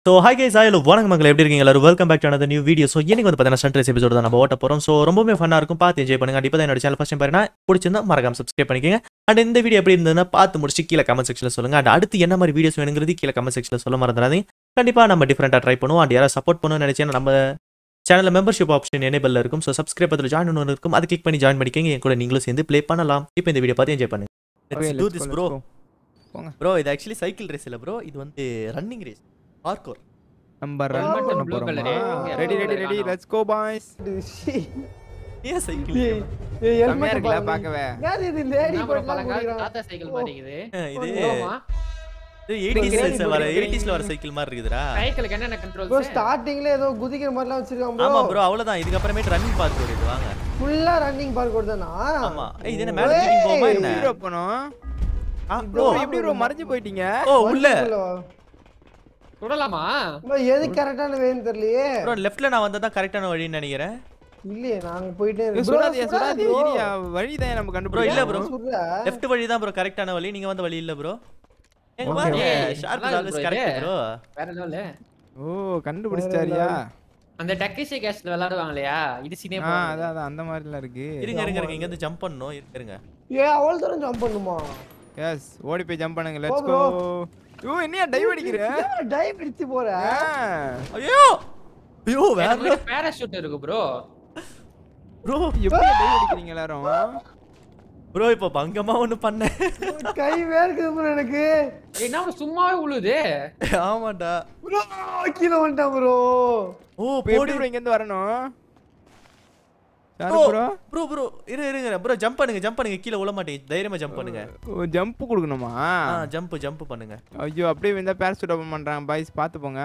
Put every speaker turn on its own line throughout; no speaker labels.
So hi guys hello வணக்கம் மக்கள் எப்படி இருக்கீங்க எல்லாரும் welcome back to another new video so இன்னைக்கு வந்து பார்த்தீங்கன்னா சன்ரைஸ் எபிசோட் தான் நம்ம ஓட்ட போகிறோம் ஸோ ரொம்பவே ஃபன்னாக இருக்கும் பார்த்து என்ஜாய் பண்ணுங்க இப்போ தான் என்னோட சேனல் ஃபஸ்ட் டைம் பாருங்க பிடிச்சிருந்தா மறக்காம சப்ஸ்கிரைப் பண்ணிக்கங்க அண்ட் இந்த வீடியோ எப்படி இருந்ததுன்னா பார்த்து முடிச்சு கீழே கமெண்ட் செக்ஷனில் சொல்லுங்க அண்ட் அடுத்து என்ன மாதிரி வீடியோஸ் வேணுங்கிறது கீழே கமெண்ட் செக்ஷனில் சொல்ல மறந்துடாதீங்க கண்டிப்பாக நம்ம டிஃப்ரெண்ட்டாக ட்ரை பண்ணுவோம் அண்ட் யாராவது சப்போர்ட் பண்ணணும்னு நினைச்சேன்னா நம்ம சேனலில் மெம்பர்ஷிப் ஆப்ஷன் எனேபிள் இருக்கும் ஸோ சப்ஸ்கிரைப் அதில் ஜாயின் ஒன்று இருக்கும் அது கிளிக் பண்ணி ஜாயின் பண்ணிக்கங்க என் கூட நீங்களும் சேர்ந்து ப்ளே பண்ணலாம் இப்போ இந்த வீடியோ பார்த்து என்ஜாய் பண்ணுங்க
Okay,
Let's do
let's
this
go,
bro
let's go. போங்க.
ப்ரோ இது ஆக்சுவலி சைக்கிள் ரேஸ் இல்லை ப்ரோ இது வந்து ரன்னிங் ரேஸ் பார்க்கோர்
நம்ம ரன்
Helmet
பண்ண
blue
போறோமா
colour.
Ready ready ready let's go boys
ஏன் சைக்கிள்
செம்மையா இருக்குல்ல பார்க்கவே
என்ன bro, பழங்கால தாத்தா சைக்கிள் மாதிரி இருக்குது
இது
ஆமா.
இது 80s ல வர 80s ல வர சைக்கிள் மாதிரி இருக்குதுடா
சைக்கிளுக்கு என்னென்ன
ப்ரோ
கண்ட்ரோல்ஸ்
ஸ்டார்டிங்ல ஏதோ குதிக்கிற மாதிரிலாம் வச்சிருக்கான்
ஆமா
ப்ரோ
ப்ரோ அவ்வளவுதான் இதுக்கு அப்புறமேட்டு ரன்னிங் பார்க் வருது வாங்க
ஃபுல்லா ரன்னிங் பார்க் தானா
ஆமா ஏய் இது என்ன மேல தூக்கி போமா என்ன
எப்படி bro போனோம்
ஆ,
ப்ரோ
ஓ
எப்படி ப்ரோ மறைஞ்சு போயிட்டீங்க
ஓ உள்ள
சுடலாமா
ப்ரோ எது கரெக்டான வேன்னு தெரியலையே
ப்ரோ லெஃப்ட்ல நான் வந்தா தான் கரெக்டான வழின்னு நினைக்கிறேன்
இல்லையே நாங்க போயிட்டே
ஏய்,
இருக்கோம்
சுடாதீங்க சுடாதீங்க ஏரியா வழி தான் நம்ம
ப்ரோ இல்ல
கண்டுபிடிக்கணும்
ப்ரோ
சுடுறா
லெஃப்ட் வழி தான் ப்ரோ கரெக்டான வழி நீங்க வந்த வழி இல்ல ப்ரோ எங்க
Okay,
பாருங்க
okay.
ஷார்ப்
நல்லா
ஆல்வேஸ்
இருக்கு
கரெக்ட் ப்ரோ
வேற லெவல்
ஓ கண்டுபிடிச்சாரியா
அந்த டக்கேசி கேஸ்ல விளையாடுவாங்க இல்லையா இது சினே
ஆ அதான் அதான் அந்த மாதிரிலாம் இருக்கு
இருங்க இருங்க இருங்க இங்க இருந்து ஜம்ப் பண்ணனும் இருங்க இருங்க
ஏ அவ்வளவு தூரம் ஜம்ப் பண்ணுமா
எஸ் ஓடி போய் ஜம்ப் பண்ணுங்க
போ,
லெட்ஸ் கோ ஓ என்னையா டைவ் அடிக்கிற
டைவ் அடிச்சு போற
ஆ.
ஐயோ ஐயோ வேற
பேராஷூட் இருக்கு ப்ரோ
ப்ரோ
எப்படி டைவ் அடிக்கிறீங்க எல்லாரும்
ப்ரோ இப்போ பங்கமா ஒண்ணு பண்ணேன்
கை வேர்க்குது ப்ரோ எனக்கு
என்ன ஒரு சும்மாவே உழுது
ஆமாடா
ப்ரோ கீழே வந்துட்டான் ப்ரோ
ஓ
இப்போ எப்படி
போடி
ப்ரோ இங்க இருந்து வரணும் யாரு
ப்ரோ
ப்ரோ
ப்ரோ ப்ரோ இரு இருங்க ப்ரோ ஜம்ப் பண்ணுங்க ஜம்ப் பண்ணுங்க கீழே விழ மாட்டீங்க தைரியமா ஜம்ப் பண்ணுங்க
ஓ ஜம்ப் கொடுக்கணுமா
ஆ ஜம்ப் ஜம்ப் பண்ணுங்க
ஐயோ அப்படியே வந்தா பேரசூட் ஓபன் பண்றாங்க பாய்ஸ் பாத்து போங்க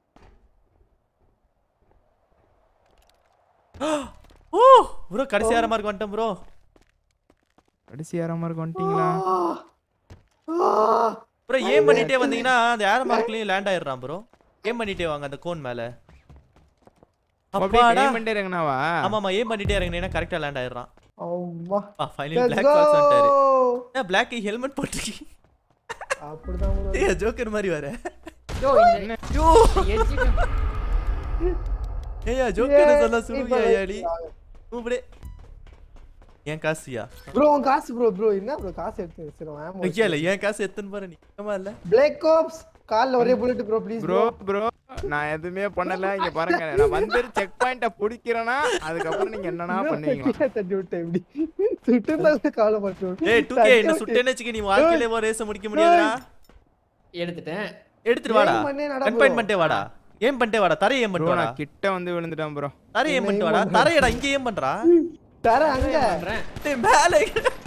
ஓ ப்ரோ கடைசி ஆற மார்க் வந்துட்டேன் ப்ரோ
கடைசி யாரா மாதிரி வந்துட்டீங்களா
ப்ரோ ஏம் பண்ணிட்டே வந்தீங்கன்னா அந்த ஏற மார்க்லயும் லேண்ட் ஆயிடுறான் ப்ரோ ஏம் பண்ணிட்டே வாங்க அந்த கோன் மேல
அப்படியே
அப்பாடா
டைம் பண்ணிட்டே இருங்கனாவா
ஆமா ஆமா ஏம் பண்ணிட்டே இறங்கினீங்கன்னா கரெக்டா லேண்ட் ஆயிடுறான்
அம்மா
ஆ finally
let's
black
go
box வந்துட்டாரு ஏன் பிளாக் ஹெல்மெட் போட்டுருக்கீங்க
அப்படிதான் ப்ரோ
ஏய் ஜோக்கர் மாதிரி வர
யோ இந்த
ஐயோ
edge-
ஏயா ஜோக்கர் சொல்ல
ஏய்,
சுடுங்க
இப்ப
ஐயாடி கூப்பிடு ஏன் காசியா
ப்ரோ உன் காசு ப்ரோ ப்ரோ என்ன ப்ரோ காசு எடுத்து வச்சிருவேன்
ஐயா இல்ல ஏன் காசு எத்தனை பாரு நிக்கமா இல்ல
பிளாக் ஆப்ஸ் கால்ல ஒரே bullet bro please
bro bro நான் எதுவுமே பண்ணல இங்க பாருங்க நான் வந்து செக் பாயிண்ட புடிக்கிறேனா அதுக்கப்புறம் நீங்க என்னன்னா பண்ணுவீங்க
தட்டி விட்டேன் இப்படி சுட்டு தான் கவலைப்பட்டு
ஏய் 2k என்ன சுட்டேன்னு வச்சுக்க நீ வாழ்க்கையிலே ஒரு ரேஸ் முடிக்க முடியாதுடா
எடுத்துட்டேன்
எடுத்துட்டு வாடா
Aim பண்ணே நட
கன்ஃபைன்
bro.
பண்ணிட்டே வாடா ஏம் பண்ணிட்டே வாடா தரை ஏம்
ப்ரோ
பண்ணிட்டு வாடா
நான் கிட்ட வந்து விழுந்துட்டேன் ப்ரோ
தரை ஏம் பண்ணிட்டு வாடா தரையடா இங்க ஏம் பண்றா
தர அங்க
பண்றேன்
டேய் மேலே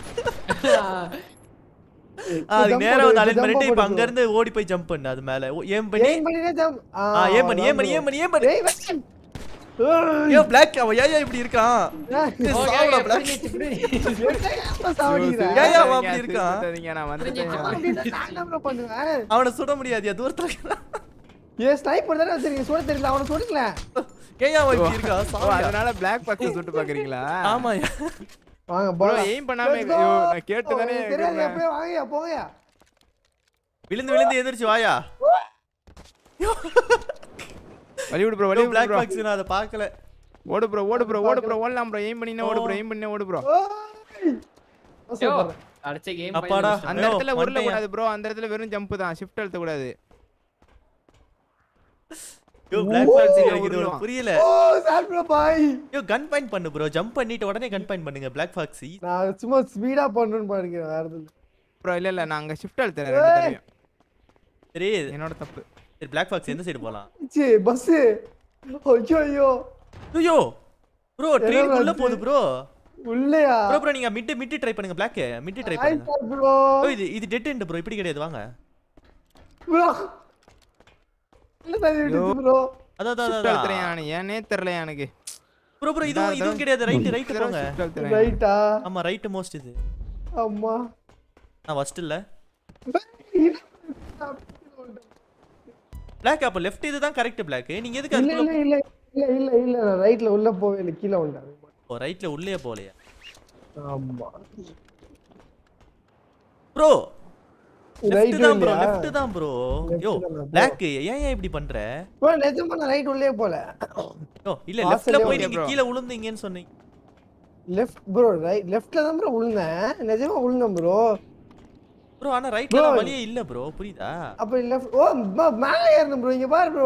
ஆ, அதுக்கு
jump
நேரா
போடு,
வந்து அலைன்
jump
பண்ணிட்டு இப்ப
போடு
அங்க
bro.
இருந்து ஓடி போய் ஜம்ப் பண்ணு அது மேல ஏம் பண்ணி
ஏம் பண்ணிட்டே ஜம்ப்
ஆ ஏம் பண்ணி ஏம் பண்ணி ஏம் பண்ணி ஏம் பண்ணி
ஏய் வெச்சன்
ஏ பிளாக் அவன் ஏன் ஏன் இப்படி இருக்கான் ஏய்,
Okay,
சாவுடா
okay,
black.
புரிஞ்சிச்சு, புரிஞ்சிச்சு.
சாவடிக்கிறேன்
ஏன் ஏன் அவன் அப்படி இருக்கான்?
சுத்தாதீங்க, நான் வந்துட்டேன்
நான் என்ன bro பண்ணுவேன்
அவனை சுட முடியாது தூரத்துல இருக்கான்.
ஏ ஸ்னைப்பர் தானே வச்சிருக்கீங்க சுட தெரியல அவனை சுடல
ஏன் அவன் இப்படி இருக்கான்
ஓ
சாவுடா.
அதனால பிளாக் பாக்ஸ் சுட்டு பாக்குறீங்களா
ஆமா
வாங்க
ப்ரோ
போலாம்
எய்ம் பண்ணாம
Let's go.
ஐயோ, நான் கேட்டு தானே
உங்களுக்கு தெரியாது அப்படியே வாங்கயா போங்கயா
விழுந்து விழுந்து எந்திரிச்சு வாயா
வழி விடு ப்ரோ வழி விடு
பிளாக்
ப்ரோ
பாக்ஸ் நான் அதை பார்க்கல
ஓடு ப்ரோ ஓடு ப்ரோ ஓடு ப்ரோ ஓடலாம் ப்ரோ எய்ம் பண்ணினா ஓடு ப்ரோ எய்ம் பண்ணி ஓடு ப்ரோ
ஓய்
யோ,
சூப்பர்
அடிச்ச game
அப்பாடா.
பயந்து
அந்த
ஐயோ,
இடத்துல உருள
வந்துட்டேன்.
கூடாது ப்ரோ அந்த இடத்துல வெறும் ஜம்ப் தான் ஷிஃப்ட் அழுத்த கூடாது
யோ பிளாக் பாக்ஸ் எனக்கு இது
உருளுவான்.
உனக்கு புரியல
ஓ sir bro boy
yo gun point பண்ணு ப்ரோ ஜம்ப் பண்ணிட்டு உடனே கன் பாயிண்ட் பண்ணுங்க பிளாக் பாக்ஸ்
நான் சும்மா ஸ்பீடா பண்ணணும்னு பாருங்க வேற எதுவும் இல்ல.
ப்ரோ இல்ல இல்ல நான் அங்க ஷிஃப்ட் அழுத்தறேன் ரெண்டு தடவையும்
சரி
என்னோட தப்பு
சரி பிளாக் பாக்ஸ் எந்த சைடு போலாம்
ச்சே பஸ் ஐயோ ஐயோ
ஐயோ ப்ரோ ட்ரெயின் உள்ள
ஆச்சு?
போகுது ப்ரோ
உள்ளயா
ப்ரோ ப்ரோ நீங்க மிட் மிட் ட்ரை பண்ணுங்க பிளாக் மிட் ட்ரை பண்ணுங்க
ப்ரோ
ஓ இது இது டெட் எண்ட் ப்ரோ இப்படி கிடையாது வாங்க
ப்ரோ இல்ல தள்ளி விட்டுச்சு ப்ரோ
அதான் அதான்
ஷிஃப்ட்
அதான்
அழுத்துறேன் நான் ஏனே தெரியல எனக்கு
ப்ரோ ப்ரோ இதுவும் இதுவும் கிடையாது ரைட் ரைட் போங்க
ஷிஃப்ட் அழுத்துறேன்
ரைட்டா
ஆமா ரைட் மோஸ்ட் இது
அம்மா
நான் ஃபர்ஸ்ட் இல்ல பிளாக் அப்ப லெஃப்ட் இதுதான் கரெக்ட் பிளாக் நீங்க எதுக்கு
இல்ல
அதுக்குள்ள
இல்ல இல்ல இல்ல இல்ல இல்ல நான் ரைட்ல உள்ள போவே இல்ல கீழ வந்தேன்
ஓ ரைட்ல உள்ளே போலையா
ஆமா
ப்ரோ
ரைட்
லெஃப்ட் தான் ப்ரோ
இல்லையா
லெஃப்ட் தான் ப்ரோ
Left
யோ
தானா bro?
பிளாக் ஏன் ஏன் இப்படி பண்ற
ப்ரோ நிஜமா நான் ரைட் உள்ளே போல
யோ இல்ல
வாசல்லே
லெஃப்ட்ல போய்
okay
நீங்க
bro.
கீழ விழுந்தீங்கன்னு சொன்னீங்க
லெஃப்ட் ப்ரோ ரைட் லெஃப்ட்ல தான் ப்ரோ விழுந்தேன் நிஜமா விழுந்தேன் ப்ரோ
ப்ரோ ஆனா ரைட்ல
Bro.
வழியே இல்ல ப்ரோ புரியுதா
அப்ப லெஃப்ட் ஓ ம- மேலே ஏறணும் ப்ரோ இங்க பாரு ப்ரோ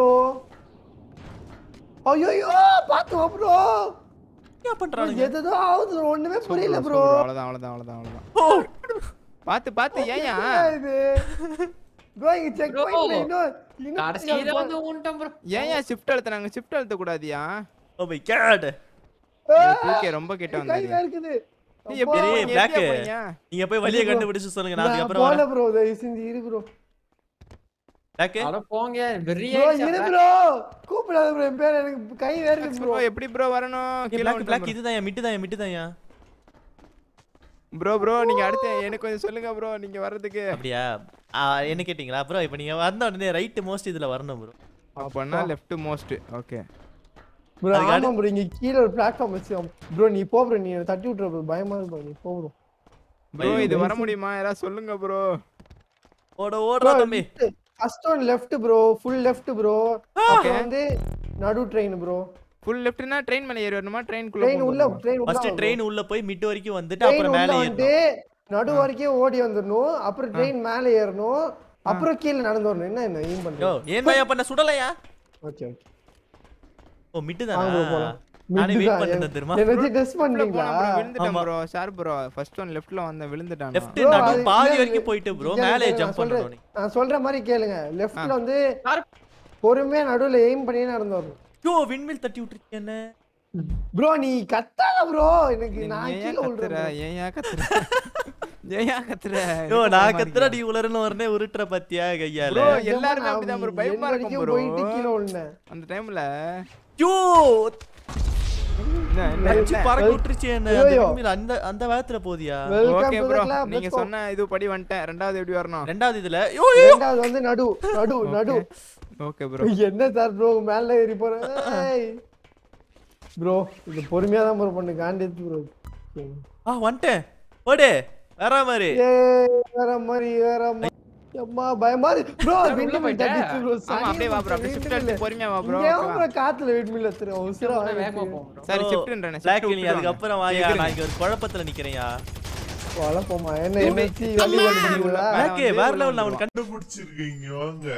ஐயோ பாத்து ப்ரோ
என்ன பண்றானுங்க
எதோ ஆகுது bro, ஒண்ணுமே புரியல ப்ரோ
அவ்வளவுதான் அவ்வளவுதான் அவ்வளவுதான் அவ்வளவுதான் பாத்து பாத்து ஏயா
இது ப்ரோ இங்க செக்
Bro.
பாயிண்ட்ல இன்னும் இன்னும்
கடைசியில வந்து ஊன்ட்டோம் ப்ரோ
ஏயா ஷிஃப்ட் அழுத்துனாங்க ஷிஃப்ட் அழுத்த கூடாதியா
ஓ மை காட்
தூக்கே ரொம்ப கிட்ட
கை
வந்தாரு
வேர்க்குது
நீ எப்படி
அப்பா.
போனீங்க?
Black.
எப்படியா போனீங்க?
நீங்க போய் வழியை
bro.
கண்டுபிடிச்சு சொல்லுங்க நான்
நான்
அதுக்கப்புறம்
போல
வரேன்
ப்ரோ தயவு செஞ்சு இரு ப்ரோ
பிளாக்
அட போங்க வெறிய
ப்ரோ இரு ப்ரோ கூப்பிடாத ப்ரோ என் பேர் எனக்கு கை வேர்க்குது ப்ரோ
bro, எப்படி ப்ரோ வரணும் கீழ
பிளாக் பிளாக்
வந்துட்டேன்
இதுதான் மிட்டு தான் மிட்டு தான்
ப்ரோ ப்ரோ நீங்க அடுத்து எனக்கு கொஞ்சம் சொல்லுங்க ப்ரோ நீங்க வர்றதுக்கு
அப்படியா ஆ, என்ன கேட்டிங்களா ப்ரோ இப்போ நீங்க வந்த உடனே ரைட் மோஸ்ட் இதுல வரணும் ப்ரோ
அப்பனா லெஃப்ட் மோஸ்ட் ஓகே
ப்ரோ
அதுக்கு
ஆமா ப்ரோ இங்க கீழ ஒரு பிளாட்ஃபார்ம் வச்சு ப்ரோ நீ போ ப்ரோ நீ என்னை தட்டி விட்டுற ப்ரோ பயமா இருக்கு bro நீ போ ப்ரோ
ப்ரோ இது வர முடியுமா யாராவது சொல்லுங்க ப்ரோ
ஓட ஓடுறா தம்பி
first one left bro full left bro அப்புறம் வந்து நடு ட்ரெயின் ப்ரோ
ஃபுல் லெஃப்ட்னா ட்ரெயின் மேல ஏறி வரணுமா ட்ரெயின் குள்ள
ட்ரெயின் உள்ள ட்ரெயின் உள்ள
ஃபர்ஸ்ட் ட்ரெயின் உள்ள போய் மிட் வரைக்கும் வந்துட்டு
ட்ரெயின்
அப்புறம்
உள்ள
மேலே
வந்துட்டு
ஏறணும்
நடு வரைக்கும் ஓடி வந்துடணும் அப்புறம் ட்ரெயின் மேலே ஏறணும் அப்புறம் கீழே நடந்து வரணும் என்ன என்ன ஏம்
யோ
பண்றோம்
ஏன் பையா பண்ண சுடலையா
ஓகே ஓகே
ஓ மிட்டு
வாங்க bro,
தானா
போலாம்.
நானே
Mid
வெயிட்
தான்.
பண்ணிட்டு தெரியுமா
என்னது டெஸ்ட்
உள்ள
பண்ணீங்களா
போனா bro, விழுந்துட்டேன்
ஆமா.
ப்ரோ ஷார் ப்ரோ ஃபர்ஸ்ட் ஒன் லெஃப்ட்ல வந்த விழுந்துட்டான்
லெஃப்ட்
Bro,
நடு
அது
பாதி
இல்ல,
வரைக்கும்
இல்ல.
போயிட்டு ப்ரோ
கேளுங்க,
மேலே
கேளுங்க,
ஜம்ப்
நான் சொல்றேன்.
பண்ணணும் நீ
நான் சொல்ற மாதிரி கேளுங்க லெஃப்ட்ல வந்து
யாரு?
பொறுமையா நடுவுல எய்ம் பண்ணி நடந்து வரணும்
யோ விண்மில் தட்டி விட்டுருக்கேன் என்ன
ப்ரோ நீ கத்தாத ப்ரோ எனக்கு நான்
ஏன்
கீழே
கத்துற
விழுறேன்
ஏன் கத்துற ஏன் கத்துற
யோ நான் கத்துற நீ உலர்னு உடனே உருட்டுற பாத்தியா கையால
Bro, எல்லாருமே அப்படிதான் bro, பயமா இருக்கும் bro.
போயிட்டு கீழே விழுந்தேன்
அந்த டைம்ல
யோ
என்ன என்ன
நச்சு
என்ன
பறக்க விட்டுருச்சு என்ன அந்த
ஐயோ.
விண்மில் அந்த அந்த வேகத்துல போதியா
welcome
okay
to
bro
the club
நீங்க சொன்ன இது படி வந்துட்டேன் ரெண்டாவது எப்படி வரணும்
ரெண்டாவது இதுல யோ யோ
ரெண்டாவது வந்து நடு நடு நடு
ஓகே ப்ரோ
என்ன சார் ப்ரோ மேல ஏறி போறேன் ப்ரோ இது பொறுமையா தான் ப்ரோ பண்ணு காண்டித்து ப்ரோ
ஆ வந்துட்டேன் ஓடு வேற மாதிரி
ஏ வேற மாதிரி வேற மாதிரி அம்மா பயமா ப்ரோ
உள்ள
விண்டு மில்
போயிட்ட?
தட்டிச்சு ப்ரோ
ஆமா அப்படியே வா ப்ரோ அப்படியே ஷிஃப்ட் எடுத்து பொறுமையா வா ப்ரோ
ப்ரோ காத்துல விண்டு மில் எத்துற உசுரா
வேகமா போவோம் bro.
சரி
Bro,
ஷிஃப்ட்ன்றேன்
Black
ஷிஃப்ட்
நீ அதுக்கப்புறம் வாயா நான் இங்க ஒரு குழப்பத்துல நிக்கிறேன்யா
வளப்போமா என்ன என்னாச்சு வண்டி ஓட்டிட்டீங்களா
நான்
Black
வந்து
வேற
உள்ள
லெவல் நான் உனக்கு
கண்டுபிடிச்சிருக்கீங்க வாங்க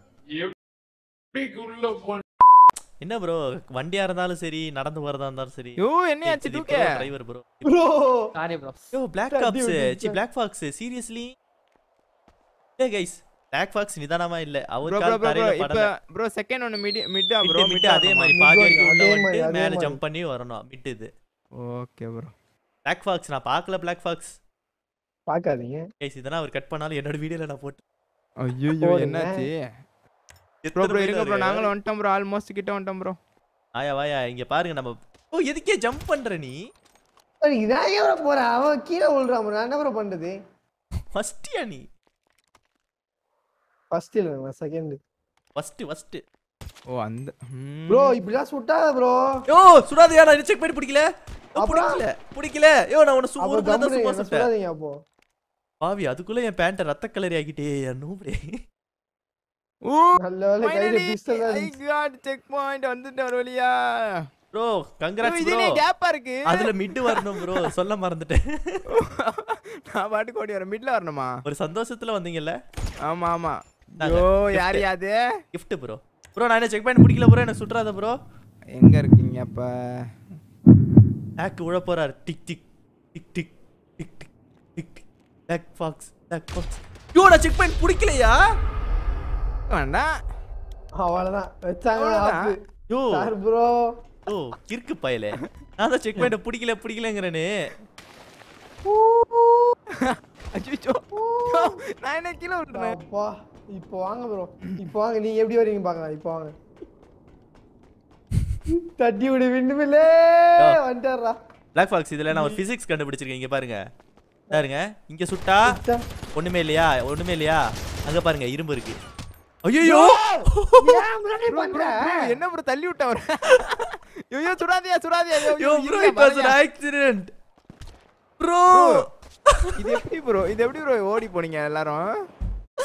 என்ன ப்ரோ வண்டியா இருந்தாலும் சரி நடந்து போறதா இருந்தாலும் சரி
யோ என்னையாச்சு தூக்க
driver bro
bro
sorry bro
yo black
தட்டி
காப்ஸ்
விட்டுருச்சு.
C black fox seriously A guys black fox நிதானமா இல்ல
ப்ரோ
அவர்
ப்ரோ
கால்
ப்ரோ
தரையில
இப்ப
படல
ப்ரோ செகண்ட் ஒன்னு மிட் மிட்டா ப்ரோ
மிட் மிட் அதே மாதிரி
Mid
பாதி
one,
வரைக்கும் உள்ள
அதே
வந்து
மாதிரி, அதே
மேல
மாதிரி.
ஜம்ப் பண்ணி வரணும் மிட் இது
ஓகே ப்ரோ
பிளாக் ஃபாக்ஸ் நான் பார்க்கல பிளாக் ஃபாக்ஸ்
பாக்காதீங்க
கைஸ் இதெல்லாம் அவர் கட் பண்ணாலும் என்னோட வீடியோல நான் போட்டு
ஐயோ
போடுங்க.
என்னாச்சு ப்ரோ ப்ரோ இருங்க ப்ரோ நாங்களும் வந்துட்டோம் ப்ரோ ஆல்மோஸ்ட் கிட்ட வந்துட்டோம் ப்ரோ
ஆயா வாயா இங்க பாருங்க நம்ம ஓ எதுக்கே ஜம்ப் பண்ற நீ
சரி, நான் எவ்வளோ போறேன் அவன் கீழே விழுறான் bro. நான் என்ன ப்ரோ பண்றது
ஃபர்ஸ்ட்யா நீ
ஃபர்ஸ்ட் இல்ல செகண்ட்
ஃபர்ஸ்ட் ஃபர்ஸ்ட்
ஓ அந்த ம்.
ப்ரோ இப்படிலாம் சுட்டாத ப்ரோ
யோ சுடாதயா நான் செக் பண்ணி பிடிக்கல யோ,
அப்புறம்?
பிடிக்கல பிடிக்கல யோ நான் உன
அப்போ
ஒரு தான்
கம்பெனி
சும்மா
என்ன
சுட்டேன்
சொல்லாதீங்க அப்போ
பாவி அதுக்குள்ள என் பேண்ட ரத்த கலரி ஆக்கிட்டே என் நூப்ரே
ஓ
நல்ல வேலை கையில
finally,
பிஸ்டல் தான்
I
இருந்துச்சு.
got check point வந்துட்டேன் ஒரு வழியா
ப்ரோ
ப்ரோ
கங்கராட்ஸ்
இது
ப்ரோ
என்ன கேப்பா இருக்கு
அதுல மிட் வரணும் ப்ரோ சொல்ல மறந்துட்டேன்
நான் பாட்டுக்கு ஓடி வரேன் மிட்ல வரணுமா
ஒரு சந்தோஷத்துல வந்தீங்கல்ல
ஆமா ஆமா
நாங்க
ஐயோ
gift.
யார் யாது
gift ப்ரோ ப்ரோ நான் என்ன செக் பண்ணி பிடிக்கல ப்ரோ என்ன சுற்றாத ப்ரோ
எங்க இருக்கீங்க அப்ப
ஹேக் உழ போறாரு tick tick tick tick tick tick tick tick black fox black fox yo நான் செக் பண்ணி பிடிக்கலையா
வேண்டாம்
அவ்வளவுதான் வச்சாங்க
அவ்வளவுதான்.
ஆப்பு.
யோ
சார் ப்ரோ
ஓ கிறுக்கு பயலே நான் தான் செக் பண்ண பிடிக்கல பிடிக்கலங்கிறேனே
அச்சோ நான் என்ன கீழே விட்டுறேன்
அப்பா இப்போ வாங்க ப்ரோ இப்போ வாங்க நீங்க எப்படி வரீங்க பார்க்கலாம் இப்போ வாங்க தட்டி விடு விண்டுமில்லே வந்துட்டாரா
பிளாக் ஃபாக்ஸ் இதுல நான் ஒரு பிசிக்ஸ் கண்டுபிடிச்சிருக்கேன் இங்க பாருங்க பாருங்க இங்க சுட்டா ஒண்ணுமே இல்லையா ஒண்ணுமே இல்லையா அங்க பாருங்க இரும்பு இருக்கு ஐயோ
ஏன் முன்னாடி பண்ற
என்ன ப்ரோ தள்ளி விட்ட அவர் ஐயோ சுடாதியா சுடாதியா ஐயோ,
யோ
ஐயோ,
ப்ரோ
இருங்க,
இட் வாஸ்
பாருங்க.
an ஆக்சிடென்ட் ப்ரோ
இது எப்படி ப்ரோ இது எப்படி ப்ரோ ஓடி போனீங்க எல்லாரும்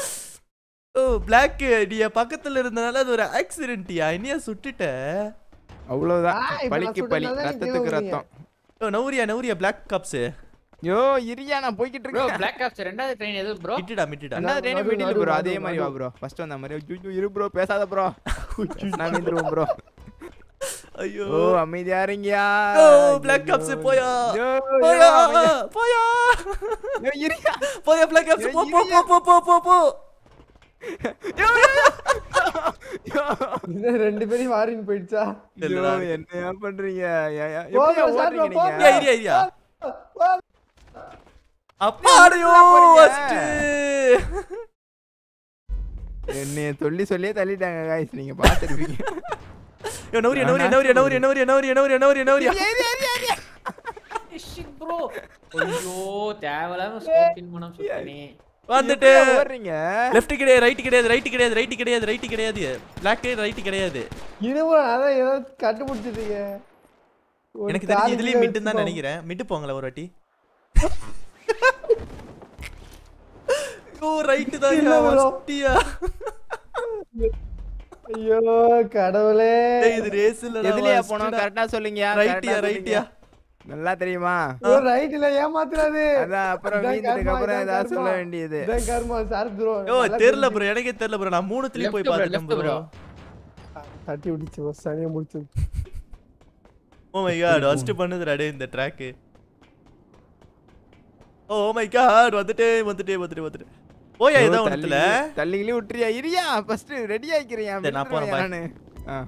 ஓ பிளாக் நீ என் பக்கத்துல இருந்தனால அது ஒரு ஆக்சிடென்ட்டியா என்னையா சுட்டுட்ட
அவ்வளவுதான்
ஆ, இப்ப நான்
பலிக்கு பலி
சுட்டதுனால நீங்க
ரத்தத்துக்கு
கீழே
ரத்தம்
ஓ நௌரியா நௌரியா பிளாக் கப்ஸ்
யோ இரியா நான் போய்கிட்டு
ப்ரோ
இருக்கேன்
பிளாக் ஆப்ஸ் ரெண்டாவது ட்ரெயின் எது ப்ரோ
மிட்டுடா மிட்டுடா
ரெண்டாவது ட்ரெயின்
நடு,
மிடில்
நடு,
ப்ரோ
நடு,
அதே மாதிரி வா
நடு.
ப்ரோ ஃபர்ஸ்ட் வந்த மாதிரி ஐயோ இரு ப்ரோ பேசாத ப்ரோ நான் நின்றுவோம் ப்ரோ
ஐயோ
ஓ அமைதியா இருங்கயா
ஓ பிளாக் கப்ஸ் போயா
யோ,
போயா
யோ, அமைதியா-
போயா
யோ, இரியா.
போயா பிளாக் கப்ஸ்
ஏய்,
போ போ
இரியா.
போ போ போ போ
யோ, யோ, யோ. யோ.
இது ரெண்டு பேரும் வாரின்னு போயிடுச்சா
யோ,
இல்லடா.
என்னையா பண்றீங்க யா, யா,
போ,
எப்படியா
bro, சார்,
ஓடுறீங்க
போ,
நீங்க?
இரியா இரியா இரியா
வா.
அப்பாடியோ
போறீங்க?
ஃபர்ஸ்ட்
என்னைய சொல்லி சொல்லியே தள்ளிட்டாங்க guys நீங்க பாத்துருப்பீங்க
யோ நௌரியா நௌரியா நௌரியா நௌரியா நௌரியா நௌரியா நௌரியா நௌரியா நௌரியா
ஷிட் ப்ரோ ஐயோ தேவலாம ஸ்கோப்பின் மனம் சுத்தனே
வந்துட்டு
எப்படியா ஓடுறீங்க
லெஃப்ட் கிடையாது ரைட் கிடையாது ரைட் கிடையாது ரைட் கிடையாது ரைட் கிடையாது பிளாக் ரைட் கிடையாது
இருபது அதான் ஏதோ கண்டுபிடிச்சிட்டீங்க ஒரு
எனக்கு தெரிஞ்சு
காலி
இதுலயும்
கீழே
மிட்டு தான்
வச்சுக்கோ.
நினைக்கிறேன் மிட்டு போங்களேன் ஒரு வாட்டி ஓ ரைட் தான்
இல்ல bro.
வஸ்டியா
ஐயோ கடவுளே
டேய் இது ரேஸ் இல்லடா
எதுலயா போனோம் கரெக்டா சொல்லுங்க
ரைட்டியா ரைட்டியா
நல்லா தெரியுமா
ஐயோ, ரைட்ல ஏமாத்துறாது
அதான் அப்புறம்
இதான்
வீந்துக்கு
கர்மா,
அப்புறம்
இதான்
ஏதாவது சொல்ல
கர்மா.
வேண்டியது
இதான் கர்மா சார் ப்ரோ
ஓ தெரியல ப்ரோ எனக்கே தெரியல ப்ரோ நான் மூணுத்துலயும் போய்
Left bro,
பார்த்துட்டேன்
left
ப்ரோ
bro.
தட்டி விடுச்சு ஒரு சனியை முடிச்சு
ஓ மை காட் ஃபர்ஸ்ட் பண்ணுதுடா டேய் இந்த ட்ராக் ஓ மை காட் வந்துட்டே வந்துட்டே வந்துட்டே வந்துட்டே போயா ஏதோ ஒண்ணுல
தள்ளிகளே விட்டுறியா இரியா ஃபர்ஸ்ட் ரெடி ஆயிக்கிறியா
சரி, நான் போறேன், bye.
நானு ஆ.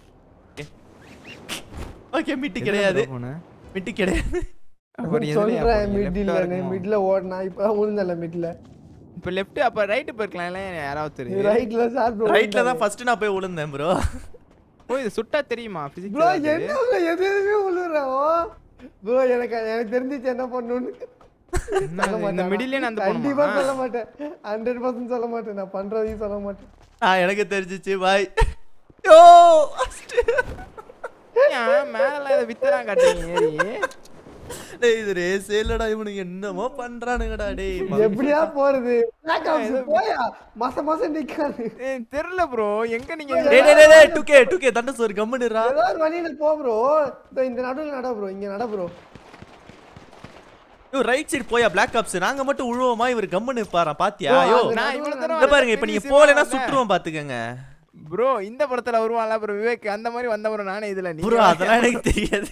ஓகே மிட்டு
எதுல
கிடையாது
bro போன?
மிட்டு கிடையாது
அப்புறம் எதுலயா
சொல்றேன்
போனீங்க?
மிடில்
left ஆ இருக்குமோ?
மிடில் ஓடினா இப்பதான் விழுந்தல மிடில்
இப்ப லெஃப்ட் அப்ப ரைட் போயிருக்கலாம்ல யாராவது தெரியும்
ரைட்ல சார் ப்ரோ
ரைட்ல தான் ஃபர்ஸ்ட் நான் போய் விழுந்தேன் ப்ரோ
ஓ இது சுட்டா தெரியுமா
ப்ரோ
பிசிக்ஸ்
என்ன bro, எது எதுவுமே விழுறோம் ப்ரோ எனக்கு எனக்கு தெரிஞ்சிச்சு என்ன பண்ணணும்னு சொல்ல
இந்த
மாட்டேன்
மிடிலே நான் அந்த
கண்டிப்பா
போணுமா
சொல்ல மாட்டேன் ஹண்ட்ரட் பர்சன்ட் சொல்ல மாட்டேன் நான் பண்றதையும் சொல்ல மாட்டேன்
ஆ எனக்கு தெரிஞ்சிச்சு பாய் யோ
ஏன் மேல இதை வித்தலாம் காட்டுறீங்க ஏறி
டேய் இது ரேஸே இல்லடா இவனுக்கு என்னமோ பண்றானுங்கடா டேய் ம-
எப்படியா போறது Black Ops போயா மாசம் மாசம் நிக்காது
ஏய், தெரியல ப்ரோ எங்க நீங்க
டேய் டேய் டேய், டேய் 2k 2k தண்ட சோறு கம்முனுடா
ஏதோ ஒரு வழியில போ ப்ரோ இந்த நடுவுல நட ப்ரோ இங்க நட ப்ரோ
யோ ரைட் சைடு போயா பிளாக் ஆப்ஸ் நாங்க மட்டும் உழுவோமா இவர் கம்முன்னு பாறா பாத்தியா
யோ,
யோ
அது
நான் இவ்வளவு தூரம்
இங்க பாருங்க இப்ப நீங்க போலனா சுற்றுவோம் பாத்துக்கங்க
ப்ரோ இந்த படத்துல வருவான்ல ப்ரோ விவேக் அந்த மாதிரி வந்த ப்ரோ நானே இதுல நீ
ப்ரோ அதெல்லாம் எனக்கு தெரியாது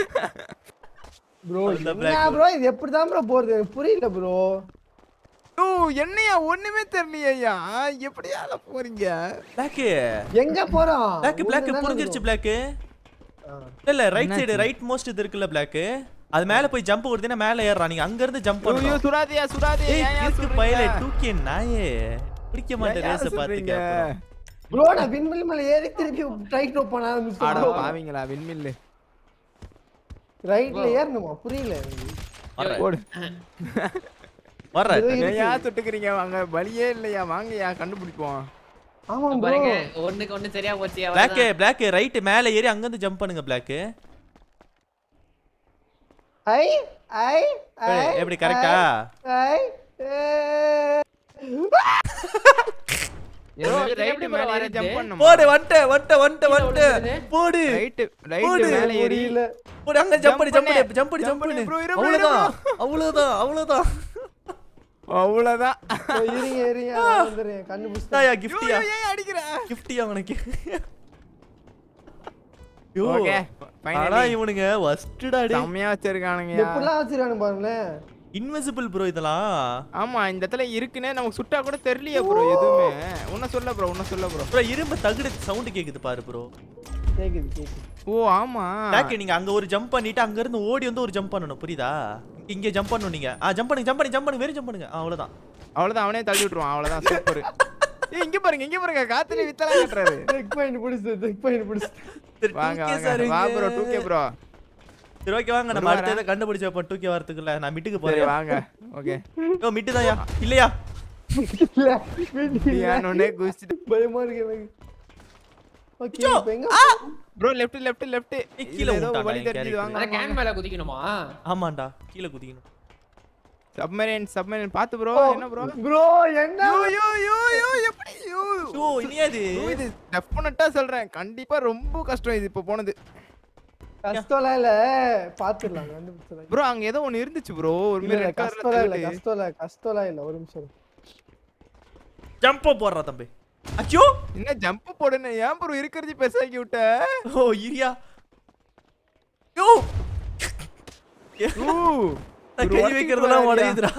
ப்ரோ
அந்த
என்ன
black
ப்ரோ இது எப்படிதான் ப்ரோ போறது எனக்கு புரியல ப்ரோ
ஓ என்னையா ஒண்ணுமே தெரியலையா எப்படியா போறீங்க
பிளாக்
எங்க போறோம்
பிளாக் பிளாக்
ஊர்ல தானே
புரிஞ்சிருச்சு
இருக்கோம்.
பிளாக்
ஆ.
இல்ல ரைட் சைடு ரைட் மோஸ்ட் இது இருக்குல்ல பிளாக் அது மேல போய் ஜம்ப் வருதுன்னா மேல ஏறறா நீங்க அங்க இருந்து ஜம்ப்
ஐயோ
பண்ணணும்
சுடாதியா சுடாதியா
ஏய்
ஏன் ஏன்
கிறுக்கு பயலே 2k நாயே பிடிக்க மாட்டேன் ரேஸ் பாத்துக்க அப்புறம்.
ப்ரோ நான் விண்வெளி மேல ஏறி திருப்பி ரைட் ரோப் பண்ண
ஆட
ஆரம்பிச்சேன்
பாவீங்களா விண்மில்லு
ரைட்ல ஏறணுமா புரியல எனக்கு
வர்றேன்.
ஓடு
வர்றேன்
இது இருக்கு.
ஏன்யா தொட்டுக்கிறீங்க வாங்க வழியே இல்லையா வாங்கயா கண்டுபிடிப்போம்
ஆமா ப்ரோ
பாருங்க ஒண்ணுக்கு ஒண்ணு சரியா போச்சு
பிளாக்
அவ்வளவுதான்.
பிளாக் ரைட் மேல ஏறி அங்க இருந்து ஜம்ப் பண்ணுங்க பிளாக்
ஐ ஐ ஐ
எப்படி கரெக்டா
ஐ ஏ.
இது
ரைட்
எப்படி
ரைட்
bro
மேல ஏறி
வரது?
ஜம்ப் பண்ணுமா
போடு வந்துட்ட வந்துட்ட வந்துட்ட
கீழே
வந்துட்ட
விழுந்தது?
போடு
ரைட் ரைட்
போடு.
மேல ஏறி
புரியல
போடு அங்க ஜம்ப் பண்ணி ஜம்ப் பண்ணி
பண்ணு.
ஜம்ப் பண்ணி
Jump
ஜம்ப் பண்ணி
பண்ணு bro, இரு bro, இரு
அவ்வளவுதான் அவ்வளவுதான் அவ்வளவுதான்
அவ்வளவுதான்
ஓ, இருங்க இருங்க நான் வந்துடுறேன் கண்டுபிடிச்சிட்டேன்
தாயா
ஐயோ,
கிஃப்டியா
ஏன் அடிக்கிற
கிஃப்டியா உனக்கு யோ
ஓகே
ஆனா
ஃபைனலி
இவனுங்க வஸ்டடா டே
செம்மையா வச்சிருக்கானுங்க
எப்படிலாம் வச்சிருக்கானு பாருங்களேன்
இன்விசிபிள் ப்ரோ இதெல்லாம்
ஆமா இந்த இடத்துல இருக்குன்னே நமக்கு சுட்டா கூட தெரியலையே ப்ரோ எதுவுமே உன்ன சொல்ல ப்ரோ உன்ன சொல்ல ப்ரோ
ப்ரோ இரும்பு தகுடு சவுண்ட் கேக்குது பாரு ப்ரோ
கேக்குது கேக்குது
ஓ ஆமா
டாக்கி நீங்க அங்க ஒரு ஜம்ப் பண்ணிட்டு அங்க இருந்து ஓடி வந்து ஒரு ஜம்ப் பண்ணணும் புரியுதா இங்க ஜம்ப் பண்ணணும் நீங்க ஆ ஜம்ப் பண்ணுங்க ஜம்ப் பண்ணுங்க ஜம்ப் பண்ணுங்க வெறும் ஜம்ப் பண்ணுங்க ஆ, அவ்வளவுதான்
அவ்வளவுதான் அவனே தள்ளி விட்டுருவான் அவ்வளவுதான் சூப்பர் ஏய் இங்க பாருங்க இங்க பாருங்க காத்துல வித்தலாம் கட்டுறாரு
செக் பாயிண்ட் பிடிச்சு செக் பாயிண்ட் பிடிச்சு
சரி,
வாங்க
2K
வாங்க
சார்
வா
இங்க.
ப்ரோ 2K ப்ரோ
சரி ஓகே வாங்க நம்ம
வருவாரா?
அடுத்த இதை கண்டுபிடிச்ச அப்ப டூக்கே வரதுக்குள்ள நான் மிட்டுக்கு
சரி
போறேன்
வாங்க ஓகே
ஓ மிட்டு தான்யா இல்லையா
இல்ல வீட்டுக்கு இல்ல.
ஏன்னொன்னே குதிச்சிட்டு
பயமா இருக்கு எனக்கு ஓகே
அச்சோ!
இப்போ எங்க
ப்ரோ லெஃப்ட் லெஃப்ட் லெஃப்ட்
ஏய், கீழே
ஏதோ
விட்டான்டா
வழி
என்
தெரிஞ்சது
character.
வாங்க
அதான் கேன் மேல குதிக்கணுமா
ஆமாண்டா கீழே குதிக்கணும்
சப்மரீன் சப்மரீன் பாத்து ப்ரோ என்ன ப்ரோ
ப்ரோ என்ன
யோ யோ யோ யோ எப்படி யோ
ஓ இனியாது
ப்ரோ, இது டெஃபினட்டா சொல்றேன் கண்டிப்பா ரொம்ப கஷ்டம் இது இப்ப போனது
கஷ்டம்லாம் இல்ல பாத்துடலாம் கண்டுபிடிச்சிடலாம்
ப்ரோ அங்க ஏதோ ஒன்னு இருந்துச்சு ப்ரோ ஒரு
இல்ல,
மாதிரி
இல்ல,
ரெட்
கஷ்டம்லாம் இல்ல
கலர்ல
கஷ்டம்லாம் இல்ல கஷ்டம்லாம் இல்ல ஒரு நிமிஷம் இரு.
ஜம்போ போடுறா தம்பி அச்சோ
என்ன ஜம்ப் போடுன ஏன் ப்ரோ இருக்கிறது பெருசாக்கி விட்ட
ஓ இரியா யோ
ஊ,
நான்
ஒரு
கை
வாட்டி
வைக்கிறதெல்லாம்
போடாதீயா.
உடையுதுடா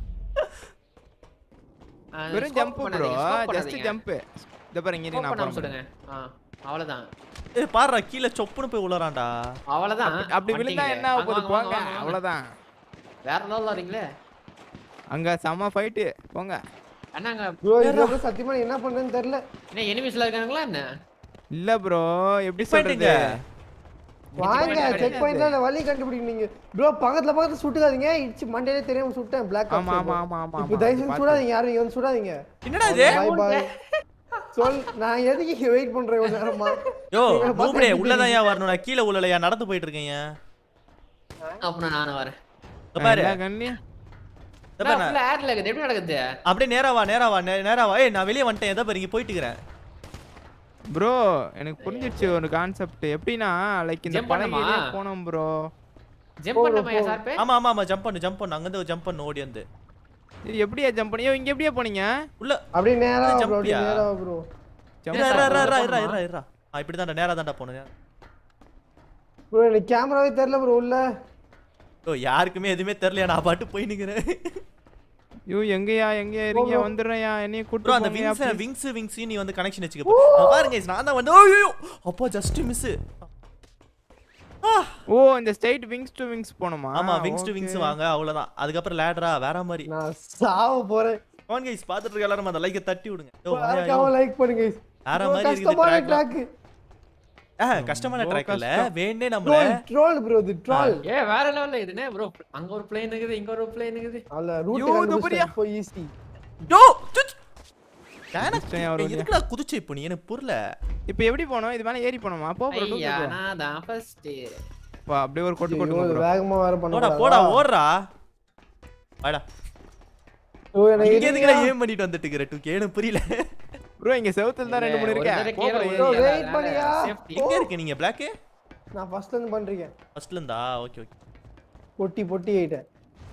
ஆ,
வெறும்
scope
ஜம்ப் ப்ரோ
பண்ணாதீங்க, scope
ஜஸ்ட்
பண்ணாதீங்க.
ஜம்ப் இத பாருங்க இரு
Scope
நான்
பண்ணாம
போறேன்
சொல்லுங்க ஆ, அவ்வளவுதான்
ஏய் பாருடா கீழே சொப்புன்னு போய் உளறான்டா
அவ்வளவுதான்
அப்படி விழுந்தா
வந்துட்டீங்களே.
என்ன ஆக போகுது
வாங்க, வாங்க,
போங்க
வாங்க, வாங்க.
அவ்வளவுதான்
வேற லெவல்ல வரீங்களே
அங்க செம ஃபைட்டு போங்க
அண்ணாங்க
ப்ரோ இதுக்கப்புறம் சத்தியமா நீ என்ன பண்றேன்னு தெரியல
என்ன எனிமீஸ்ல இருக்காங்களா என்ன
இல்ல ப்ரோ எப்படி
போயிட்டீங்க.
சொல்றீங்க
வாங்க
கிடையாது.
செக் பாயிண்ட்ல வழி கண்டுபிடிங்க நீங்க ப்ரோ பக்கத்துல பக்கத்துல சுட்டுக்காதீங்க இடிச்சு மண்டையிலே தெரியாம சுட்டேன் பிளாக்
ஆமா ஆமா ஆமா ஆமா
இப்போ தயவு செஞ்சு சுடாதீங்க யாரும் இங்க வந்து சுடாதீங்க
என்னடா இது
பாய் பாய் சொல் நான் எதுக்கு இங்க வெயிட் பண்றேன் இவ்வளவு நேரமா
யோ
நீங்க பார்த்து
மூப்ரே
எப்படி
உள்ளதான் ஏன் வரணும் நான் கீழே உள்ளலையா நடந்து போயிட்டு இருக்கேன்
அப்புறம் நானும் வரேன்
இதோ பாரு
எல்லா கண்ணியும்
இதோ பாரு நான்
ஃபுல்லா ஏர்ல இருக்குது எப்படி நடக்குது
அப்படியே நேரா வா நேரா வா நே- நேரா வா ஏய் நான் வெளியே வந்துட்டேன் எதை பாரு இங்க போயிட்டு இருக்கிறேன்
ப்ரோ எனக்கு புரிஞ்சிடுச்சு ஒரு கான்செப்ட் எப்படின்னா லைக் இந்த
Jump பண்ணுமா?
பழகிலே போனோம் ப்ரோ
ஜம்ப் பண்ணாமையா சார்பே
ஆமா ஆமா ஆமா ஜம்ப் பண்ணு ஜம்ப் பண்ணு அங்கிருந்து ஜம்ப் பண்ணு ஓடி வந்து
இது எப்படியா ஜம்ப் பண்ணி இங்க எப்படியா போனீங்க
உள்ள
அப்படியே நேரா
இது
ப்ரோ அப்படியே
ஜம்பியா?
நேரா ப்ரோ
Jump
இரா, இரா, இரா, இரா,
போணுமா?
இரா, இரா, இரா. ஆ இப்படிதான்டா நேரா தான்டா போகணும்
ப்ரோ எனக்கு கேமராவே தெரியல ப்ரோ உள்ள
ஓ யாருக்குமே எதுவுமே தெரியலையா நான் பாட்டு போய் நிக்கிறேன்
ஐயோ எங்கயா எங்கயா இருக்கீங்க
bro.
வந்துடுறேன்யா என்னைய
ப்ரோ
கூட்டு
அந்த
போங்கயா
விங்ஸ்
please.
விங்ஸ் விங்ஸ் நீ வந்து கனெக்ஷன் வச்சுக்க நான் பாருங்க guys, நான் தான் வந்து ஐயோ அப்போ ஜஸ்ட் மிஸ்
ஓ இந்த ஸ்ட்ரைட் விங்ஸ் டு விங்ஸ் போணுமா
ஆமா விங்ஸ் டு விங்ஸ்
Okay.
வாங்க அவ்வளவுதான் அதுக்கப்புறம் லேடரா வேற மாதிரி
நான் சாவ போறேன்
ஆன் கைஸ் பாத்துட்டு இருக்க எல்லாரும் அந்த லைக்கை தட்டி விடுங்க யோ, வாயா, யோ.
மறக்காம லைக் பண்ணுங்க
வேற
Bro,
மாதிரி இருக்குது
கஷ்டமான
track
ட்ராக்
ஆ கஷ்டமான
ரொம்ப
ட்ராக் இல்ல
கஷ்டம்.
வேண்டே நம்மள
ட்ரோல் ட்ரோல் ப்ரோ இது ட்ரோல்
ஏ வேற லெவல்ல இதுனே ப்ரோ அங்க ஒரு பிளேன் இருக்குது இங்க ஒரு பிளேன் இருக்குது
அல்ல ரூட்
ஐயோ, இது புரியா?
கண்டுபிடிச்சா இப்போ ஈஸி
யோ சுச். எனக்கு
நிச்சயம் வரும் இல்லையா?
எதுக்குடா குதிச்சு இப்போ நீ எனக்கு புரியல
இப்போ எப்படி போனோம் இது மேல ஏறி போணுமா போ bro, தூக்கு
ஐயா
bro.
நான் தான் ஃபர்ஸ்ட்
பா, அப்படியே ஒரு கொட்டு கொட்டு bro.
வேகமா வேற
போடா
பண்ண
போடா ஓடுறா வாடா
ஓ எனக்கு
இங்க எதுக்குடா ஏம் பண்ணிட்டு வந்துட்டு இருக்கிற டூ எனக்கு புரியல
bro இங்க செவுத்துல தான் ரெண்டு மூணு இருக்கே போ bro,
bro,
ஏறு.
wait பண்ணியா?
எங்க இருக்கு நீங்க பிளாக்
நான் ஃபர்ஸ்ட்ல இருந்து பண்றேன்
ஃபர்ஸ்ட்ல இருந்தா ஓகே ஓகே
பொட்டி பொட்டி ஆயிட்டேன்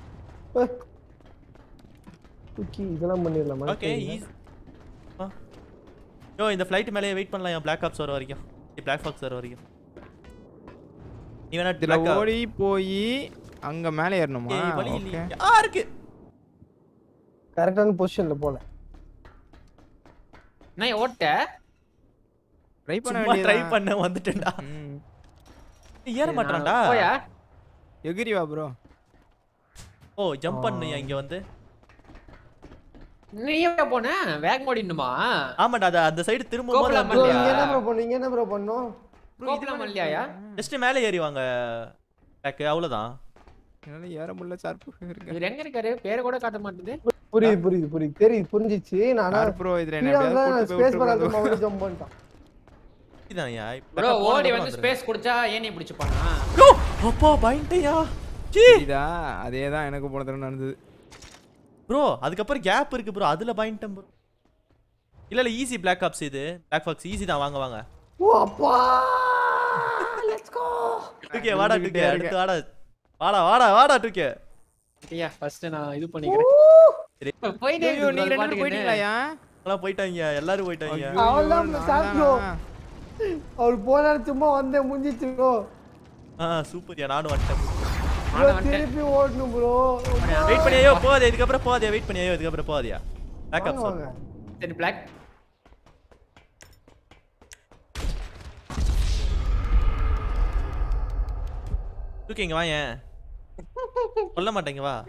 ஓகே இதெல்லாம் பண்ணிடலாம்
ஓகே ஈஸி யோ இந்த ஃப்ளைட் மேலே வெயிட் பண்ணலாம் என் பிளாக் ஆப்ஸ் வர வரைக்கும் பிளாக் ஃபாக்ஸ் வர வரைக்கும் நீ வேணா
இதுல
black-
ஓடி போய் அங்க மேல ஏறணுமா
ஏய், வழி
Okay.
இல்லையே ஆ இருக்கு
கரெக்டான பொசிஷன்ல போல
நான் ஓட்ட
ட்ரை பண்ண
சும்மா ட்ரை
வேண்டியது
பண்ண வந்துட்டேன்டா
ம்.
ஏற மாட்டான்டா
போயா
எகிரி வா ப்ரோ
ஓ ஜம்ப் பண்ணுயா இங்க வந்து
நீ எங்க போன வேகம் ஓடினுமா
ஆமாடா அது அந்த சைடு திரும்ப
கோபுரம்
ப்ரோ
இல்லையா?
நீங்க என்ன ப்ரோ பண்ணீங்க என்ன ப்ரோ பண்ணோம்
கோபுரம் இல்லையா
ஜஸ்ட் மேலே ஏறி வாங்க பேக் அவ்வளவுதான்
என்னால ஏற முடியல சார்பு இருங்க
இவர் எங்க இருக்காரு பேரை கூட காட்ட மாட்டேது
புரியுது புரியுது புரியுது தெரியுது புரிஞ்சிச்சு நான்
சார் ப்ரோ இதுல என்ன
கீழே
எப்படியாவது
வந்து
கூட்டு போய்
ஸ்பேஸ் பார்
விட்டுரு bro.
வந்து ஜம்ப் பண்ணிட்டான்
இதுதான்யா
ப்ரோ ஓடி வந்து ஸ்பேஸ் குடிச்சா ஏன் நீ பிடிச்சு பண்ணா
யோ அப்பா பயன்ட்டயா சீ
தெரியுதா அதே தான் எனக்கு போன தடவை நடந்தது
ப்ரோ அதுக்கப்புறம் கேப் இருக்கு ப்ரோ அதுல பாயிண்டம் ப்ரோ இல்ல இல்ல ஈஸி பிளாக் ஆப்ஸ் இது பிளாக் ஃபாக்ஸ் ஈஸி தான் வாங்க வாங்க
ஓ அப்பா லெட்ஸ் கோ
டூகே வாடா டூகே
இருந்துகிட்டே
அடுத்து வாடா வாடா வாடா வாடா டூகே
ஐயா ஃபர்ஸ்ட் நான் இது பண்ணிக்கிறேன் போயிட்டே
ஐயோ
இருக்கு
நீங்க
bro,
ரெண்டு பேரும்
பாட்டுக்கு
போயிட்டீங்களாயா
எல்லாம் போயிட்டாங்க எல்லாரும் போயிட்டாங்க
ஐயோ,
அவள்தான்
நான்
சார் bro.
தானா?
அவர் போனாரு சும்மா வந்தேன் முடிஞ்சிச்சு ப்ரோ
ஆ சூப்பர்யா நானும் வந்துட்டேன்
ப்ரோ திருப்பி ஓடணும் ப்ரோ
வெயிட் பண்ணியோ போதே இதுக்கப்புறம் போதே வெயிட் பண்ணியோ இதுக்கப்புறம் போதியா பிளாக் ஆப்ஸ்
வாங்க
சரி பிளாக்
தூக்கி இங்க வாயேன் சொல்ல மாட்டேங்க வா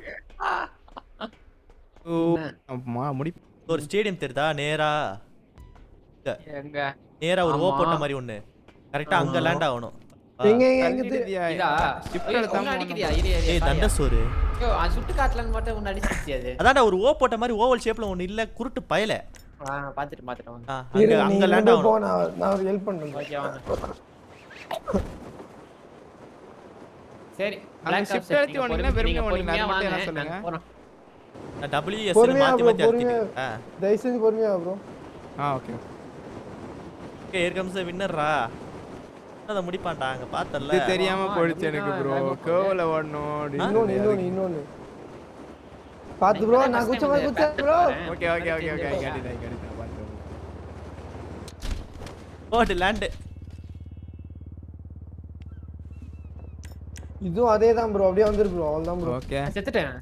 ஓ, அம்மா முடி
ஒரு ஸ்டேடியம் தெரியுதா நேரா இங்க,
எங்க
நேரா ஒரு ஓ
ஆமா.
போட்ட மாதிரி ஒண்ணு கரெக்டா அங்க லேண்ட் ஆகணும் ஆ.
எங்க எங்க எங்க தெ-
தள்ளிடுதியா?
இதா
Shift
ஐயோ,
அழுத்தாம
உன்னை
போகணும்.
அடிக்கிறியா இரு இரு,
ஏய்
sorry.
தண்ட சோறு
ஐயோ, அது சுட்டு காட்டலன்னு மட்டும் உன்னை அடிச்சிருச்சு அது
அதான்டா ஒரு ஓ போட்ட மாதிரி ஓவல் ஷேப்ல ஒண்ணு இல்ல குருட்டு பயல
ஆ, பாத்துட்டு பாத்துட்டு வாங்க
ஆ, அங்க
இருங்க,
அங்க
நீங்க
லேண்ட்
ரெண்டு போ,
ஆகணும்
நான் நான் ஒரு ஹெல்ப் பண்றேன்
ஓகே வாங்க சரி
அங்க
Black
shift
Ops
அழுத்தி
நீங்க
வந்தீங்கன்னா
பொறுமை-
வெறுமனே
நீங்க
வந்தீங்களா?
பொறுமையா
அது மட்டும்
வாங்க,
என்ன சொல்லுங்க?
நாங்க போறோம்.
நான் WS
பொறுமையா
மாத்தி
bro,
மாத்தி
பொறுமையா.
அழுத்திட்டு ஆ
தயவு செஞ்சு பொறுமையா ப்ரோ
ஆ okay
okay here comes the winner-ரா. அத முடிப்பான்டா அங்க பார்த்தல்ல
இது தெரியாம
ஆமா,
போயிடுச்சு
எப்படின்னா
எனக்கு ப்ரோ
வேகமா
கோவல ஓடணும்
இன்னொன்னு இன்னொன்னு இன்னொன்னு பாத்து ப்ரோ நான் குச்ச மாதிரி குச்சேன் bro
okay okay okay okay I got it I got it பாத்து
போட்டு லேண்ட்
இதுவும் அதே தான் ப்ரோ அப்படியே வந்துரு ப்ரோ அவ்வளவுதான் ப்ரோ
ஓகே
நான் செத்துட்டேன்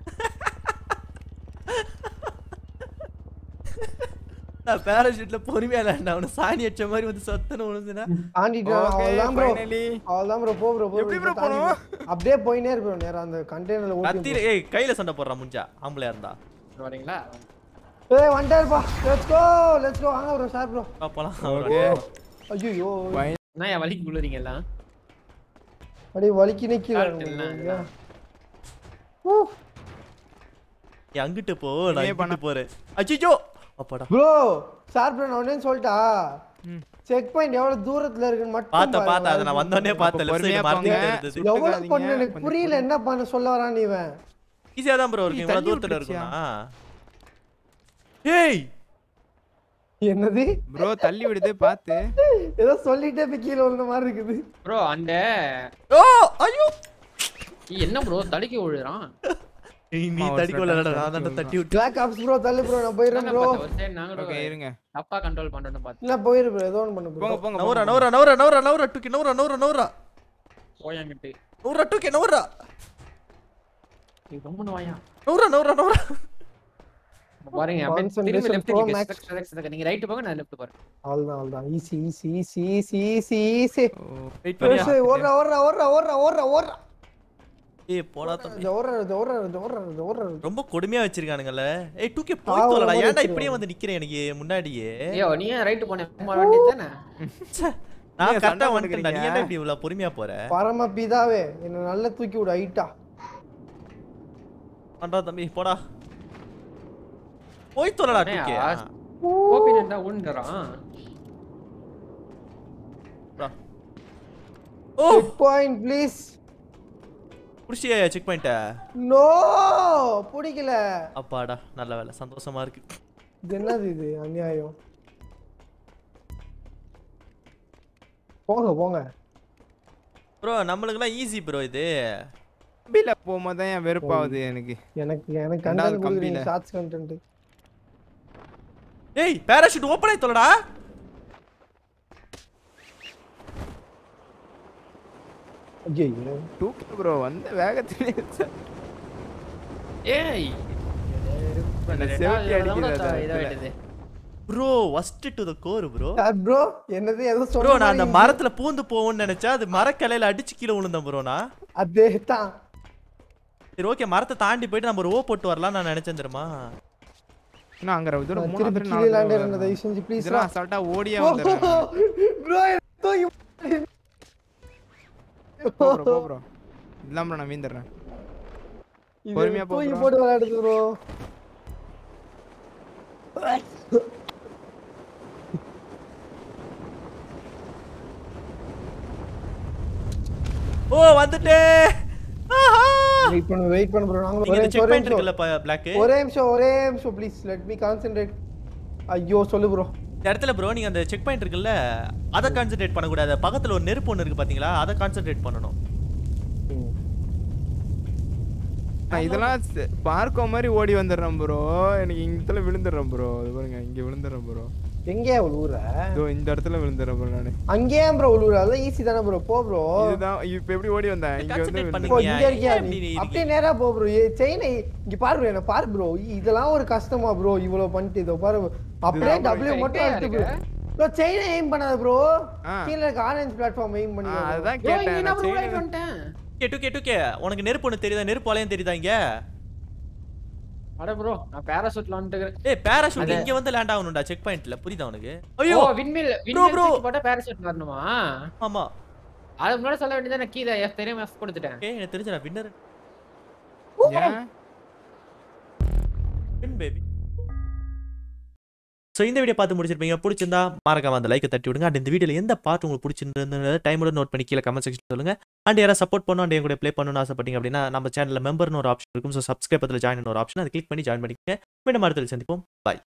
நான் பேராஷூட்ல பொறுமையா லேண்ட் அவன சாணி அடிச்ச மாதிரி வந்து சத்தன விழுந்துனா
தாண்டிட்டேன்
ஓகே
அவ்வளவுதான் ப்ரோ
ஃபைனலி
அவ்வளவுதான் ப்ரோ போ ப்ரோ போ
எப்படி
bro,
bro
தாண்டி
போகணும்?
bro. அப்படியே போயினே இரு ப்ரோ நேரா அந்த கண்டெய்னர்ல ஓட்டி
கத்திர ஏய் கையில சண்டை போடுறான் முஞ்சா ஆம்பளையா இருந்தா
வரீங்களா
ஏய் வந்துட்டாருப்பா லெட்ஸ் கோ லெட்ஸ் கோ வாங்க ப்ரோ சார் ப்ரோ
பாப்பலாம்
ஓகே
ஐயோ
என்ன என் வலிக்கு குளுறீங்க எல்லாம்
அப்படியே வலிக்கு நிக்கல
Correct இல்ல,
நீ அங்கிட்டு போ நான்
நீயே
இங்கிட்டு போறேன் அச்சிச்சோ அப்பாடா
ப்ரோ சார் ப்ரோ நான் ஒண்ணே சொல்லிட்டா செக் பாயிண்ட் எவ்வளவு தூரத்துல இருக்குன்னு மட்டும்
பாத்த
பாரு.
பாத்த அத நான் வந்தோடனே பார்த்தேன் லெஃப்ட்
பொறுமையா
சைடு மார்க்கிங்
போங்க.
இருந்தது
சுட்டு
எவ்வளவு
இருக்காதீங்க,
பண்ண எனக்கு
கொஞ்சம்
புரியல என்ன பண்ண சொல்ல வரான் நீ இவன்
ஈஸியா தான் ப்ரோ இருக்கு
நீ
இவ்வளவு
தள்ளி
தூரத்துல
விட்டுருச்சியா?
இருக்கும்னா ஏய்
என்னது
ப்ரோ தள்ளி விடுது பாத்து
ஏதோ சொல்லிட்டே போய் கீழே விழுந்த மாதிரி இருக்குது
ப்ரோ அந்த
ஓ ஐயோ
நீ என்ன ப்ரோ தடுக்கி விழுறான்
ஏய், நீ
அம்மா, ஒரு
தடிக்க
சில
விடலடா
times
நான் தான்
சொல்றான்.
தட்டி விட்டு
பிளாக் ஆப்ஸ் ப்ரோ தள்ளு ப்ரோ நான் போயிடுறேன் ப்ரோ
ஒரு சைடு நாங்களும்
ஓகே இருங்க
தப்பா கண்ட்ரோல் பண்றோம்னு பார்த்து
இல்ல போயிரு ப்ரோ ஏதோ ஒன்று பண்ணு ப்ரோ
போங்க போங்க
நவுரா
போங்க.
நவுரா நவுரா நவுரா நவுரா டூக்கி நவுரா நவுரா நவுரா
போயாங்கிட்டு
நவுரா டூக்கி நவுரா
நீ ரொம்ப வாயா
நவுரா நவுரா நவுரா
பாருங்க அப்படியே
Concentration
திரும்பி லெஃப்ட்
pro
நீங்க
max.
செக் செக் செக் நீங்க ரைட் போங்க நான் லெஃப்ட் போறேன்
அவ்வளோதான் அவ்வளோதான் easy easy easy easy easy easy
ஓ,
வெயிட் பண்ணியா
ஓடுறா ஓடுறா ஓடுறா ஓடுறா ஓடுறா ஓடுறா
ஏய் போடா தம்பி
இது ஓடுறா இது ஓடுறா இது ஓடுறா இது ஓடுறா
ரொம்ப கொடுமையா வச்சிருக்கானுங்கல்ல ஏய் டூக்கே போய்
பாவம்
தோலடா
மாதிரி
ஏன்டா
வச்சிருக்காங்க.
இப்படியே வந்து நிக்கிறேன் எனக்கு முன்னாடியே
ஐயோ நீ ஏன் ரைட் போனே போக வேண்டியது தானே
ச்சே, நான்
நீங்க
கரெக்டா
சண்டை
வந்துட்டேன்டா நீ
போட்டுக்கிறீங்க.
ஏன்டா இப்படி இவ்வளவு பொறுமையா போற
பரம பிதாவே என்ன நல்லா தூக்கி விடு ஹைட்டா
பண்றா தம்பி போடா போய் தோலடா
அண்ணே,
டூக்கே
ஆ- கோபி இருந்தா ஊண்டுறான்
ஓ
செக் பாயிண்ட் ப்ளீஸ்
புடிச்சியா செக் பண்ணிட்ட
நோ பிடிக்கல
அப்பாடா நல்ல வேலை சந்தோஷமா இருக்கு
இது என்னது இது அநியாயம் போங்க போங்க
ப்ரோ நம்மளுக்குலாம் ஈஸி ப்ரோ இது
கம்பியில போகும்போது தான் என் வெறுப்பாகுது எனக்கு
எனக்கு எனக்கு
ரெண்டாவது
கண்டென்ட் கொடுக்குறீங்க
கம்பியில.
ஷார்ட்ஸ் கண்டென்ட்
ஏய் பேராஷூட் ஓப்பன் ஆயி தொலைடா
ஐயோ
தூக்கி ப்ரோ வந்த வேகத்திலே
ஏய்
என்ன
ரெண்டாவது
செவுட்டி
தடவை
அடிக்குது
தான்
அது
இதாயிடுது.
Bro first to the core bro
bro என்னது ஏதோ
ப்ரோ
சொல்ற
நான் அந்த
மாதிரி
மரத்துல பூந்து போவோம்னு நினைச்சா அது மரக்கிளையில அடிச்சு கீழே விழுந்தேன் ப்ரோ நான்
அதே தான்
சரி ஓகே மரத்தை தாண்டி போயிட்டு நம்ம ஒரு ஓ போட்டு வரலாம் நான் நினைச்சேன் தெரியுமா
இன்னும் அங்க ஒரு தடவை
நான்
மூணாவது
திருப்பி
தடவை
கீழே
நாலாவது
லேண்ட்
தடவை
இருந்தது தயவு செஞ்சு ப்ளீஸ்
இதெல்லாம் அசால்ட்டா ஓடியே வந்துடுறேன்
ப்ரோ தூக்கி
போ ப்ரோ போ ப்ரோ இல்லாம bro, நான் வீந்துடுறேன்
இது
பொறுமையா போ
தூக்கி
bro.
போட்டு விளையாடுது ப்ரோ
ஓ வந்துட்டே ஆஹா!
வெயிட் பண்ணு வெயிட் பண்ணு ப்ரோ நாங்க
நீங்க
ஒரே
இந்த செக்
ஒரே
பாயிண்ட்
நிமிஷம்
இருக்குல்ல பிளாக்
ஒரே நிமிஷம் ஒரே நிமிஷம் ப்ளீஸ் லெட் மீ கான்சென்ட்ரேட் ஐயோ சொல்லு ப்ரோ
இந்த இடத்துல ப்ரோ நீங்க அந்த செக் பாயிண்ட் இருக்குல்ல அதை கான்சென்ட்ரேட் பண்ணக்கூடாது பக்கத்துல ஒரு நெருப்பு ஒன்று இருக்கு பாத்தீங்களா அதை கான்சென்ட்ரேட் பண்ணணும்
நான் இதெல்லாம் செ- பார்க்கோ மாதிரி ஓடி வந்துடுறேன் ப்ரோ எனக்கு இந்த இடத்துல விழுந்துடுறேன் ப்ரோ இது பாருங்க இங்க விழுந்துடுறேன் ப்ரோ
எங்கேயா உழுவுற
இதோ இந்த இடத்துல விழுந்துடுறேன் ப்ரோ நானு
அங்கேயே ப்ரோ உழுவுற அதெல்லாம் ஈஸி தானே ப்ரோ போ ப்ரோ
இதுதான் இப்ப எப்படி ஓடி வந்தேன் இங்க வந்து
Concentrate
விழுந்துட்டேன்.
போ
பண்ணுங்க.
இங்க இருக்கியா
ஏன்
நீ
இப்படி
அப்படியே நேரா போ ப்ரோ செயினை இங்க பாரு bro, என்ன பாரு ப்ரோ இதெல்லாம் ஒரு கஷ்டமா ப்ரோ இவ்வளவு பண்ணிட்டு இதோ பாரு அப்படியே
இதுதான் bro,
டபிள்யூ மட்டும்
எங்கேயா
எடுத்து ப்ரோ
இருக்கு?
ப்ரோ செயினை எய்ம் பண்ணாத ப்ரோ
ஆ.
கீழ இருக்க ஆரஞ்சு பிளாட்ஃபார்ம் எய்ம்
ஆ,
பண்ணி
அதுதான்
யோ, இங்க
கேட்டேன்
என்ன
நான்
bro
chain
right வந்துட்டேன்?
K two K two K உனக்கு நெருப்பு ஒன்று தெரியுதா நெருப்பு வளையம் தெரியுதா இங்க
அட bro, நான் parachute ல வந்துட்டு இருக்கிறேன்.
ஏய் பேராஷூட்
அது-
இங்க வந்து லேண்ட் ஆகணும்டா செக் பாயிண்ட்ல புரியுதா உனக்கு
ஓ,
ஐயோ
windmill,
bro.
windmill தூக்கி போட்டா parachute வரணுமா?
ஆமா
அதுக்கு முன்னாடி சொல்ல வேண்டியது நான் கீழே F தெரியாம F கொடுத்துட்டேன்
ஏய் எனக்கு தெரிஞ்சடா வின்னர்
ஏன்
வின் பேபி ஸோ இந்த வீடியோ பார்த்து முடிச்சிருப்பீங்க பிடிச்சிருந்தா மறக்காம அந்த லைக்கை தட்டி விடுங்க அண்ட் இந்த வீடியோவில் எந்த பார்ட் உங்களுக்கு பிடிச்சிருந்தது டைமோட நோட் பண்ணி கீழே கமெண்ட் செக்ஷன் சொல்லுங்க அண்ட் யாராவது சப்போர்ட் பண்ணணும் அண்ட் என் கூட ப்ளே பண்ணணும்னு ஆசைப்பட்டீங்க அப்படின்னா நம்ம சேனலில் மெம்பர்னு ஒரு ஆப்ஷன் இருக்கும் ஸோ சப்ஸ்கிரைப் அதில் ஜாயின் ஒரு ஆப்ஷன் அதை கிளிக் பண்ணி ஜாயின் பண்ணிக்கங்க மீண்டும் அடுத்தது சந்திப்போம் பாய்